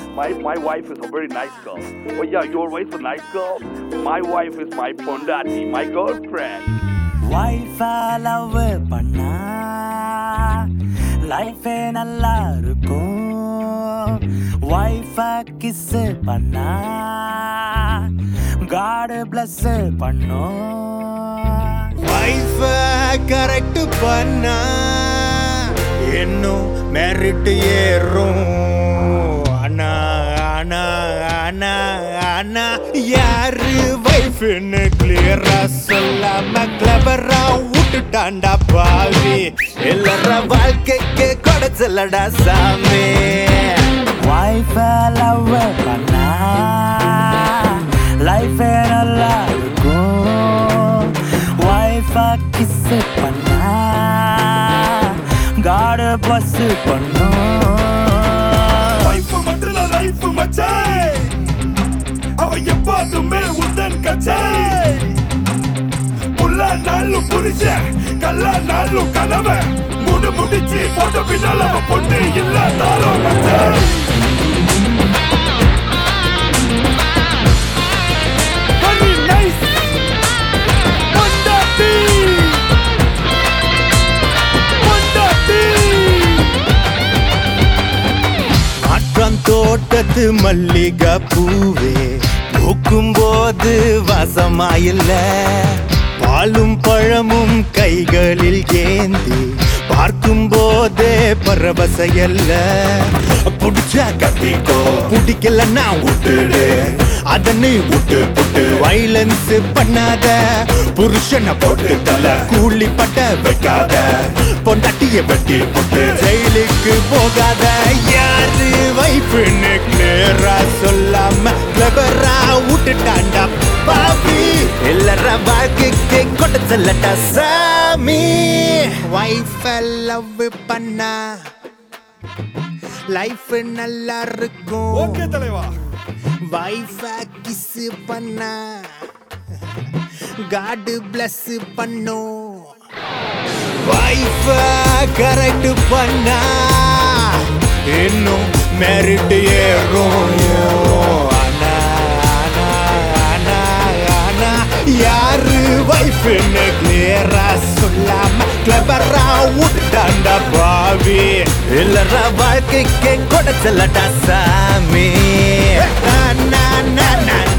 My my wife is a very nice girl. Oh yeah, your wife is a nice girl. My wife is my pondati, my girlfriend. வைஃபை love பண்ணா லைஃபே நல்லா இருக்கும் wifi kiss பண்ணா காடு plus பண்ணும் வைஃப correct பண்ணா இன்னும் மெரிட் ஏறும் அண்ணா அண்ணா அண்ணா அண்ணா யாரு வைஃப்னு கிளியரா சொல்லாம கிளவரா விட்டுட்டாண்டா பாவி எல்லார வாழ்க்கைக்கு கொடைச்சலடா சாமி வைஃபை லவ் பண்ணா லைஃபே நல்லா இருக்கும் வைஃபை கிஸ் பண்ணா காடு பிளஸ் பண்ணும் லைஃப் மட்டும் லைஃப் மச்சே அவ எப்போதுமே உந்தன் கச்சே புள்ள நாளும் புரிச்ச கல்லா நாளும் கனவு முடு முடிச்சு போட்ட பின்னால் அவ பொண்ணு இல்லாதாலும் மச்சே Honey, nice. பொண்டாட்டி. பொண்டாட்டி. மாற்றம் தோட்டத்து மல்லிகை பூவே பூக்கும் போது வாசமாயில்ல பாலும் பழமும் கைகளில் ஏந்தி பார்க்கும் போதே பரவசையல்ல புடிச்சா கத்திக்கோ பிடிக்கலன்னா விட்டுடு அதனை விட்டு புட்டு வைலன்ஸ் பண்ணாத புருஷனை போட்டு தலை கூலி பட்ட வைக்காத பொண்டாட்டிய வெட்டி புட்டு ஜெயிலுக்கு போகாத யாரு வைப்புன்னு கிளியரா சொல்லாம கிளவரா விட்டுட்டாண்டா பாவி எல்லார வாழ்க்கைக்கு கொண்டு செல்லட்டா சாமி வைஃப லவ் பண்ணா லைஃப் நல்லா இருக்கும் ஓகே தலைவா வைஃப கிஸ் பண்ணா காடு பிளஸ் பண்ணும் வைஃப கரெக்ட் பண்ணா இன்னும் மெரிட் ஏறும் அண்ணா, அண்ணா, அண்ணா, அண்ணா. யாரு வைஃப்னு கிளியரா சொல்லாம கிளபரா விட்டாண்டா பாவி இல்லற வாழ்க்கைக்கு கொடைச்சலடா சாமி அண்ணா, அண்ணா, அண்ணா,